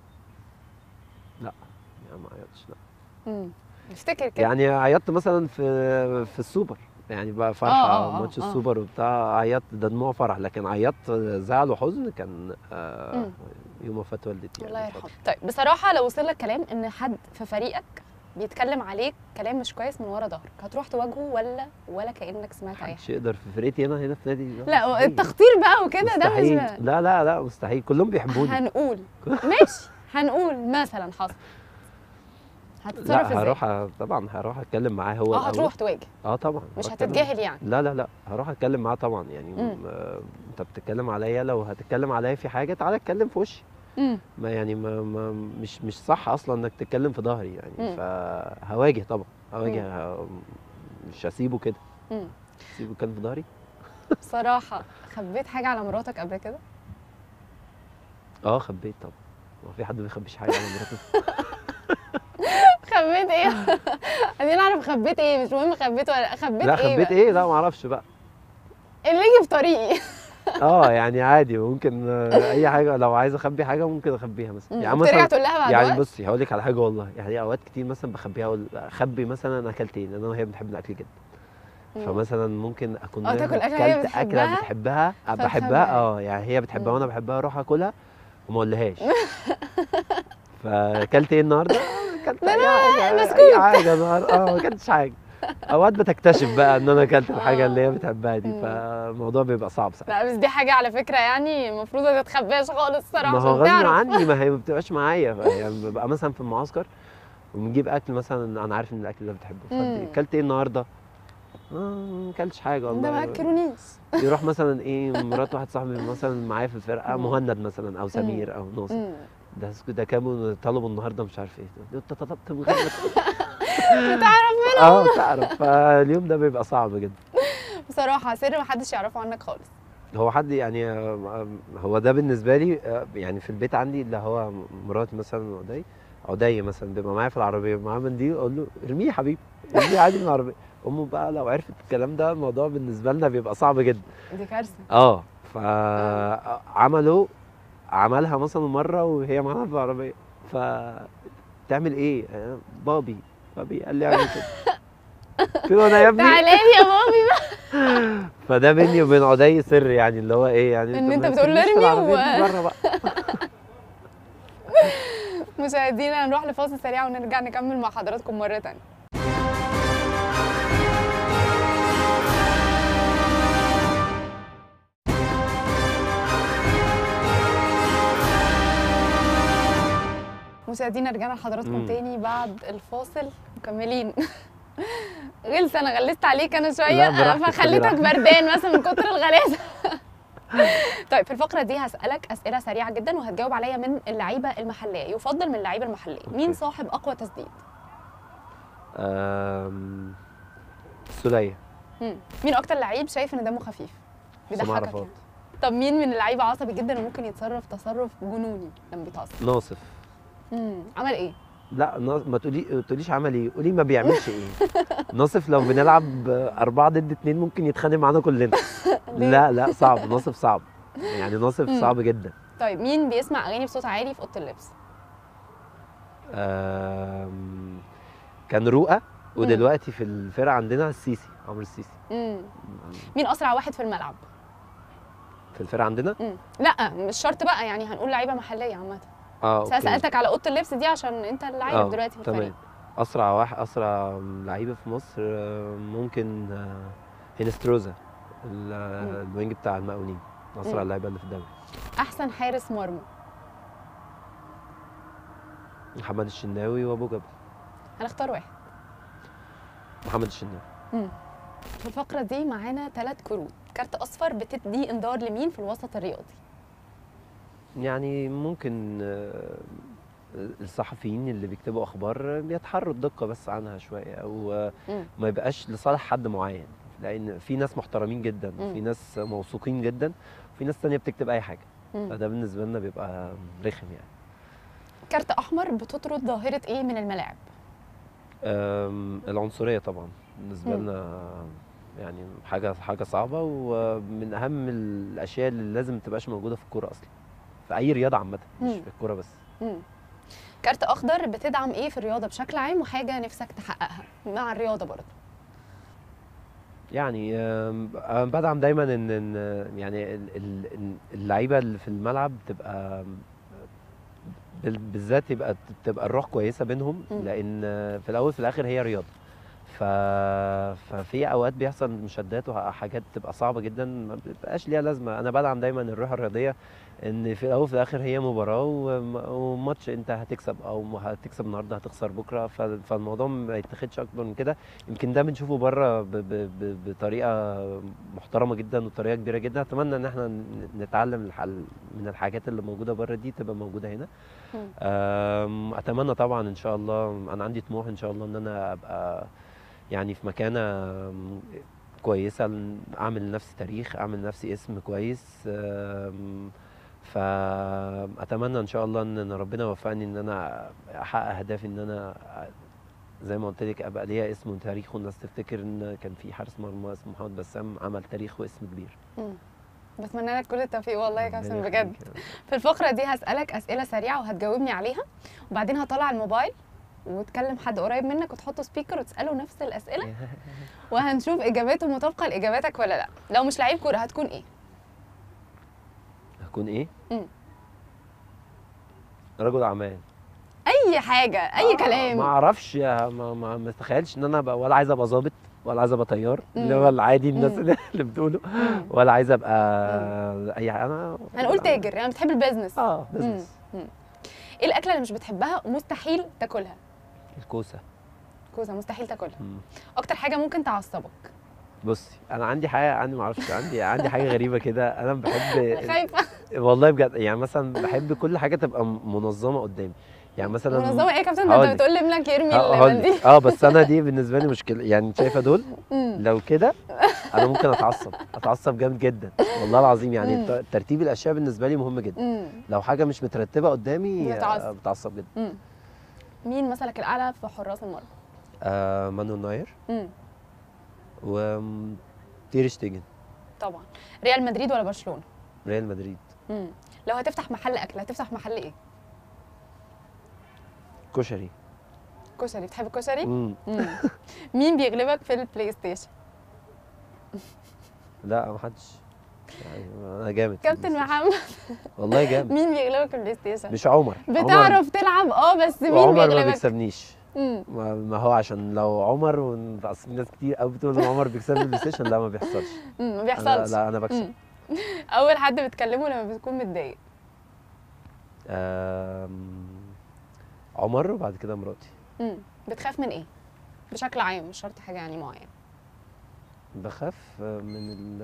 يعني ما عيطتش لا مم. افتكر كده يعني عيطت مثلا في في السوبر يعني بقى فرحه آه، آه، ماتش آه. السوبر وبتاع عيطت ده دموع فرح لكن عيطت زعل وحزن كان آه مم. يوم وفاه والدتي الله يعني يرحمه طيب بصراحه لو وصل لك كلام ان حد في فريقك بيتكلم عليك كلام مش كويس من ورا ظهرك هتروح تواجهه ولا ولا كانك سمعت اي حاجه محدش يقدر في فرقتي هنا هنا في نادي لا مستحيل. التخطير بقى وكده ده مستحيل مش لا لا لا مستحيل كلهم بيحبوني هنقول ماشي هنقول مثلا حصل هتتصرف لا ازاي؟ هروح أ- طبعا هروح اتكلم معاه هو اه الأول. هتروح تواجه اه طبعا مش هروح أتكلم. هتتجاهل يعني لا لا لا هروح اتكلم معاه طبعا يعني مم. آه، انت بتتكلم عليا لو هتتكلم عليا في حاجه تعالى اتكلم في وشي امم ما يعني ما, ما مش مش صح اصلا انك تتكلم في ظهري مم. يعني فهواجه طبعا هواجه ه- مش هسيبه كده امم سيبه كان في ظهري بصراحه خبيت حاجه على مراتك قبل كده اه خبيت طبعا هو في حد ما بيخبيش حاجه على مراته خبيت ايه عايزين نعرف خبيت ايه مش مهم خبيت ولا خبيت لا ايه خبيت بقى؟ ايه لا ما اعرفش بقى اللي يجي في طريقي اه يعني عادي ممكن آه، اي حاجه لو عايز اخبي حاجه ممكن اخبيها مثلا مم. يعني ترجع مثلا تقول لها بعد يعني وقت بصي هقول لك على حاجه والله يعني اوقات كتير مثلا بخبيها اقول اخبي مثلا انا اكلت ايه لان انا وهي بنحب الاكل جدا مم. فمثلا ممكن اكون اه أنا تاكل أكلة هي أكلت اكله بتحبها، بتحبها فتخبيها. بحبها اه يعني هي بتحبها مم. وانا بحبها اروح اكلها وما اقولهاش فاكلت ايه النهارده؟ آه، اكلت لا، اي لا، حاجه بسكوت. اي حاجه النهارده اه ما اكلتش حاجه اوقات بتكتشف بقى ان انا اكلت الحاجه اللي هي آه. بتحبها دي مم. فالموضوع بيبقى صعب ساعتها لا بس دي حاجه على فكره يعني المفروض ما تتخباش خالص الصراحه ما هو عشان غصب تعرف عني ما هي ما بتبقاش معايا يعني ببقى مثلا في المعسكر ونجيب اكل مثلا انا عارف ان الاكل ده بتحبه مم. فأنت اكلت ايه النهارده؟ اه ما اكلتش حاجه ده ما والله اكلونيش يروح مثلا ايه مرات واحد صاحبي مثلا معايا في الفرقه مم. مهند مثلا او سمير او ناصر مم. ده ده كانوا طلبوا النهارده مش عارف ايه انت طلبت من غير بتعرف ما- اه تعرف فاليوم ده بيبقى صعب جدا بصراحه سر ما حدش يعرفه عنك خالص هو حد يعني آه، هو ده بالنسبه لي آه، يعني في البيت عندي اللي هو مراتي مثلا عدي عدي مثلا بيبقى معايا في العربيه معاه منديل اقول له ارميه يا حبيبي ارميه عادي من العربيه امه بقى لو عرفت الكلام ده الموضوع بالنسبه لنا بيبقى صعب جدا دي كارثه اه فعملوا عملها مثلا مره وهي معانا في العربيه ف تعمل ايه آه، بابي بابي قال لي اعمل كده قلت له انا يا ابني تعالى لي يا بابي بقى فده بيني وبين عدي سر يعني اللي هو ايه يعني إن أنت ما بتقول له تسيبنيش في ارمي العربية و- دي بره بقى مشاهدينا هنروح لفاصل سريع ونرجع نكمل مع حضراتكم مره تانية مشاهدينا رجعنا لحضراتكم مم. تاني بعد الفاصل مكملين غلس انا غلست عليك انا لا، شويه براحتك، فخليتك خلي راحتك. بردان مثلا من كتر الغلاسه طيب في الفقره دي هسالك اسئله سريعه جدا وهتجاوب عليا من اللعيبه المحليه يفضل من اللعيبه المحليه مين أوكي. صاحب اقوى تسديد آم، السولية مم. مين اكتر لعيب شايف ان دمه خفيف سمع بيضحكك عرفات يعني طب مين من اللعيبه عصبي جدا وممكن يتصرف تصرف جنوني لما بيتعصب ناصف مم. عمل ايه لا نا- ما تقولي ما تقوليش عمل ايه قولي ما بيعملش ايه ناصف لو بنلعب أربعة ضد اتنين ممكن يتخانق معانا كلنا ليه؟ لا لا صعب ناصف صعب يعني ناصف مم. صعب جدا طيب مين بيسمع اغاني بصوت عالي في اوضه اللبس آم، كان رؤى ودلوقتي في الفرقة عندنا السيسي عمرو السيسي مم. مين اسرع واحد في الملعب في الفرقة عندنا مم. لا مش شرط بقى يعني هنقول لعيبه محليه عامه اه بس انا أوكي. سالتك على اوضه اللبس دي عشان انت اللعيب آه، دلوقتي في تمام الفريق اسرع واحد اسرع لعيبه في مصر آه، ممكن آه، هينستروزا ال- آه، الوينج بتاع المقاولين اسرع مم. اللعيبه اللي في الدوري احسن حارس مرمى محمد الشناوي وابو جبل هنختار واحد محمد الشناوي مم. في الفقره دي معانا ثلاث كروت كارت اصفر بتدي انذار لمين في الوسط الرياضي يعني ممكن آه، الصحفيين اللي بيكتبوا اخبار بيتحروا الدقه بس عنها شويه او آه، مم. ما يبقاش لصالح حد معين لان في ناس محترمين جدا مم. وفي ناس موثوقين جدا وفي ناس تانية بتكتب اي حاجه مم. فده بالنسبه لنا بيبقى رخم يعني كارت احمر بتطرد ظاهره ايه من الملاعب أم، العنصريه طبعا بالنسبه مم. لنا يعني حاجه حاجه صعبه ومن اهم الاشياء اللي لازم ما تبقاش موجوده في الكوره اصلا في اي رياضه عامه مش مم. في الكوره بس مم. كارت اخضر بتدعم ايه في الرياضه بشكل عام وحاجه نفسك تحققها مع الرياضه برضه يعني أم، أنا بدعم دايما ان ان يعني ال- ال- ال- اللعيبه اللي في الملعب تبقى بال- بالذات يبقى تبقى الروح كويسه بينهم مم. لان في الاول في الاخر هي رياضه ف... ففي اوقات بيحصل مشادات وحاجات تبقى صعبه جدا ما بيبقاش ليها لازمه انا بدعم دايما الروح الرياضيه ان في الاول وفي الاخر هي مباراه وم- وماتش انت هتكسب او هتكسب النهارده هتخسر بكره ف... فالموضوع ما يتاخدش اكبر من كده يمكن ده بنشوفه بره ب... ب... ب... بطريقه محترمه جدا وطريقه كبيره جدا اتمنى ان احنا ن- نتعلم الحل من الحاجات اللي موجوده بره دي تبقى موجوده هنا مم. أم، اتمنى طبعا ان شاء الله انا عندي طموح ان شاء الله ان انا ابقى يعني في مكانه أم، كويسه ل- اعمل لنفسي تاريخ اعمل لنفسي اسم كويس أم، فاتمنى ان شاء الله ان ربنا يوفقني ان انا احقق اهدافي ان انا زي ما قلت لك ابقى ليا اسم وتاريخ والناس تفتكر ان كان في حارس مرمى اسمه محمد بسام عمل تاريخ واسم كبير مم. بتمنى لك كل التوفيق والله يا كابتن ربنا بجد يخليك. في الفقره دي هسالك اسئله سريعه وهتجاوبني عليها وبعدين هطلع الموبايل وتكلم حد قريب منك وتحطه سبيكر وتساله نفس الاسئله وهنشوف اجاباته مطابقه لاجاباتك ولا لا لو مش لعيب كوره هتكون ايه هكون ايه؟ مم. رجل اعمال اي حاجه اي آه، كلام ما اعرفش ما ما ما ما اتخيلش ان انا ابقى ولا عايز ابقى ظابط ولا عايز ابقى طيار اللي مم. هو العادي الناس مم. اللي اللي بتقوله مم. ولا عايز ابقى اي حاجه انا هنقول تاجر يعني بتحب البيزنس اه بزنس ايه الاكله اللي مش بتحبها ومستحيل تاكلها الكوسه كوسه مستحيل تاكلها مم. اكتر حاجه ممكن تعصبك بصي انا عندي حاجه عندي ما اعرفش عندي عندي حاجه غريبه كده انا بحب خايفه والله بجد يعني مثلا بحب كل حاجه تبقى منظمه قدامي يعني مثلا منظمه ايه يا كابتن ده هقولك. انت بتقول لابنك يرمي هقول المنديل لك. اه بس انا دي بالنسبه لي مشكله يعني شايفه دول مم. لو كده انا ممكن اتعصب اتعصب جامد جدا والله العظيم يعني مم. ت- ترتيب الاشياء بالنسبه لي مهم جدا مم. لو حاجه مش مترتبه قدامي بتتعصب. آه، بتعصب جدا مم. مين مثلك الاعلى في حراس المرمى آه مانويل نوير مم. و تير شتيجن طبعا ريال مدريد ولا برشلونه ريال مدريد مم. لو هتفتح محل اكل هتفتح محل ايه كشري كشري بتحب الكشري مم. مم. مين بيغلبك في البلاي ستيشن لا ما حدش يعني انا جامد في كابتن البلاي محمد ستيشن. والله جامد مين بيغلبك في البلاي ستيشن مش عمر عمر- بتعرف تلعب اه بس مين عمر ما بيغلبك بيكسبنيش مم. ما ما هو عشان لو عمر ون- اصل في ناس كتير قوي بتقول ان عمر بيكسبني البلاي ستيشن لا ما بيحصلش مم. ما أنا بيحصلش لا انا بكسب مم. اول حد بتكلمه لما بتكون متضايق آم، عمر وبعد كده مراتي مم. بتخاف من ايه بشكل عام مش شرط حاجه يعني معينه بخاف من ال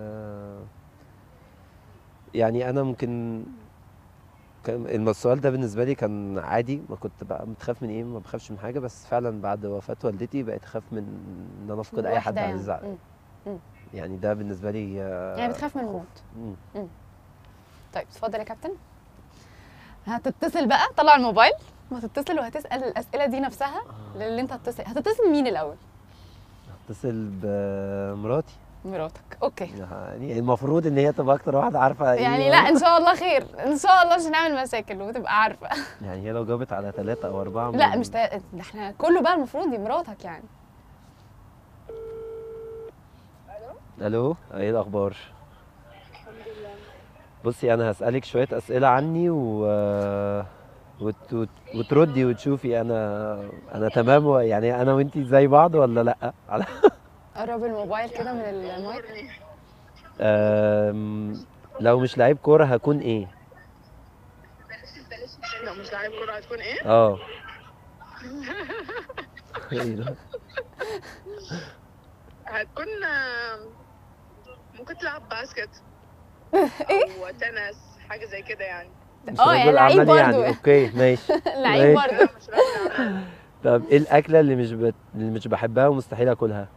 يعني انا ممكن كان الم- السؤال ده بالنسبه لي كان عادي ما كنت بقى بتخاف من ايه ما بخافش من حاجه بس فعلا بعد وفاه والدتي بقيت اخاف من ان انا افقد اي حد واحدة عزيز يعني. عليا مم. يعني ده بالنسبه لي آه، يعني بتخاف من خوف. الموت مم. طيب اتفضل يا كابتن هتتصل بقى طلع الموبايل وهتتصل وهتسال الاسئله دي نفسها للي انت هتتصل هتتصل مين الاول اتصل بمراتي مراتك اوكي يعني المفروض ان هي تبقى اكتر واحده عارفه ايه يعني لا ان شاء الله خير ان شاء الله مش هنعمل مشاكل وتبقى عارفه يعني هي لو جاوبت على ثلاثة او اربعة لا من- مش تا... ده احنا كله بقى المفروض دي مراتك يعني الو ايه الاخبار بصي انا هسالك شويه اسئله عني و... وت... وت... وتردي وتشوفي انا انا تمام و... يعني انا وانتي زي بعض ولا لا على- قرب الموبايل كده من المايك أم... لو مش لعيب كوره هكون ايه لو مش لاعب كورة هتكون ايه؟ اه ايه ده هتكون آه، ممكن تلعب باسكت ايه او تنس حاجه زي كده يعني مش اه، يعني رجل لعيب أعمال يعني برضو. اوكي ماشي لعيب ماشي. برضه لا مش راجل أعمال. طب ايه الاكله اللي مش بت... اللي مش بحبها ومستحيل اكلها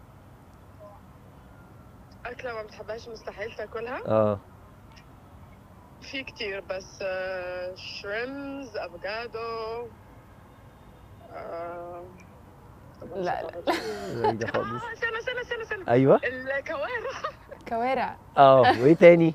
اكله ما بتحبهاش مستحيل تاكلها اه في كتير بس شريمز افوكادو آه، طبعاً لا، مش لا. هتعرف. بعيدة خالص آه، استنى استنى استنى استنى ايوه الكوارع كوارع اه وايه تاني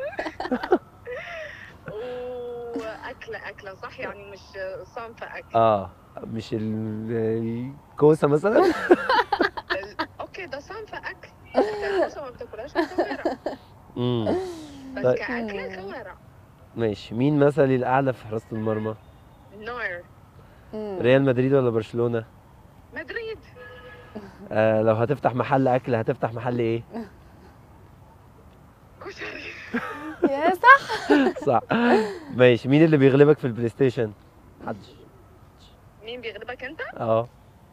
واكله اكله صح يعني مش صنف اكل اه مش ال- الكوسه مثلا ال- اوكي ده صنف اكل الكوسه ما بتاكلهاش الكوارع امم بس طيب. كاكله كوارع ماشي مين مثلي الاعلى في حراسه المرمى نوير مم. ريال مدريد ولا برشلونه مدريد آه لو هتفتح محل اكل هتفتح محل ايه كشري يا صح صح ماشي مين اللي بيغلبك في البلاي ستيشن محدش مين بيغلبك انت؟ اه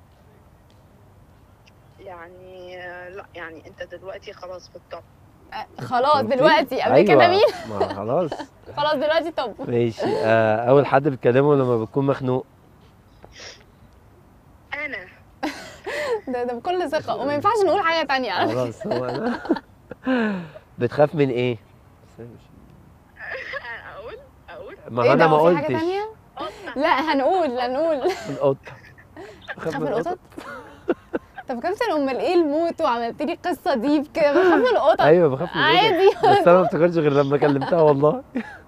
يعني آه، لا يعني انت دلوقتي خلاص في التوب آه، خلاص شفتي؟ دلوقتي قبل أيوة. كده مين ما خلاص خلاص دلوقتي طب ماشي آه اول حد بتكلمه لما بتكون مخنوق انا ده ده بكل ثقه وما ينفعش نقول حاجه تانية على فكرة. خلاص هو انا بتخاف من ايه اقول اقول ما ايه هو ده انا ما هو في حاجه قلتش تانية قطه لا هنقول لا نقول القط بخاف تخاف من القطط طب كابتن امال ايه الموت وعملت لي القصه دي بكده بخاف من القطط ايوه بخاف من القطط عادي بس انا ما افتكرتش غير لما كلمتها والله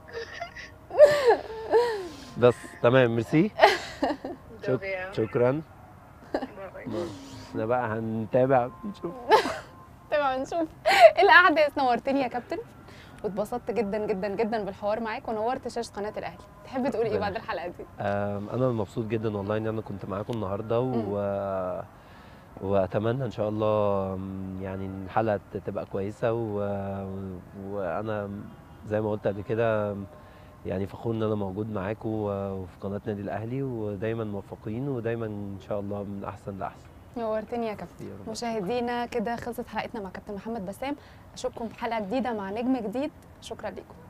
بس تمام ميرسي شك- دوريا. شكرا احنا بقى هنتابع نشوف تمام نشوف ايه الاحداث نورتني يا كابتن واتبسطت جدا جدا جدا بالحوار معاك ونورت شاشه قناه الاهلي تحب تقول ايه بعد الحلقه دي آم، انا مبسوط جدا والله ان انا كنت معاكم النهارده و... واتمنى ان شاء الله آم، يعني الحلقه تبقى كويسه و... وانا زي ما قلت قبل كده آم، يعني فخور ان انا موجود معاكم و- وفي قناه نادي الاهلي ودايما موفقين ودايما ان شاء الله من احسن لاحسن نورتني يا كابتن يا رب. مشاهدينا كده خلصت حلقتنا مع كابتن محمد بسام اشوفكم في حلقه جديده مع نجم جديد شكرا لكم